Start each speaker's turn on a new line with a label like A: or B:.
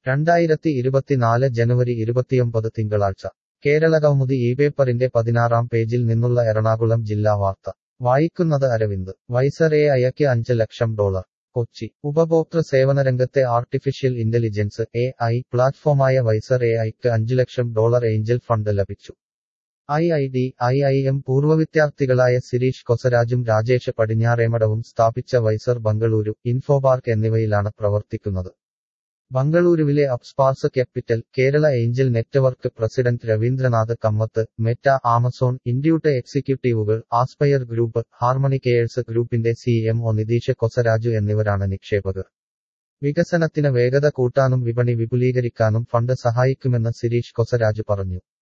A: രണ്ടായിരത്തി ഇരുപത്തിനാല് ജനുവരി ഇരുപത്തിയൊമ്പത് തിങ്കളാഴ്ച കേരളകൗമുദി ഈ പേപ്പറിന്റെ പതിനാറാം പേജിൽ നിന്നുള്ള എറണാകുളം ജില്ലാ വാർത്ത വായിക്കുന്നത് അരവിന്ദ് വൈസർ എ ഐക്ക് അഞ്ച് ലക്ഷം ഡോളർ കൊച്ചി ഉപഭോക്തൃ സേവനരംഗത്തെ ആർട്ടിഫിഷ്യൽ ഇന്റലിജൻസ് എ ഐ പ്ലാറ്റ്ഫോമായ വൈസർ എ ഐക്ക് അഞ്ച് ലക്ഷം ഡോളർ ഏഞ്ചൽ ഫണ്ട് ലഭിച്ചു I I D I I M പൂർവ്വ വിദ്യാർത്ഥികളായ സിരീഷ് കൊസരാജും രാജേഷ് പടിഞ്ഞാറേമഠവും സ്ഥാപിച്ച വൈസർ ബംഗളൂരു ഇൻഫോപാർക്ക് എന്നിവയിലാണ് പ്രവർത്തിക്കുന്നത് ബംഗളൂരുവിലെ Upsparks Capital Kerala Angel Network president Raveendranath Kammath Meta Amazon Intuit എക്സിക്യൂട്ടീവുകൾ ആസ്പയർ ഗ്രൂപ്പ് ഹാർമണി കെയേഴ്സ് ഗ്രൂപ്പിന്റെ C M O Nitheesh Kosaraju എന്നിവരാണ് നിക്ഷേപകർ വികസനത്തിന് വേഗത കൂട്ടാനും വിപണി വിപുലീകരിക്കാനും ഫണ്ട് സഹായിക്കുമെന്ന് സിരീഷ് കൊസരാജു പറഞ്ഞു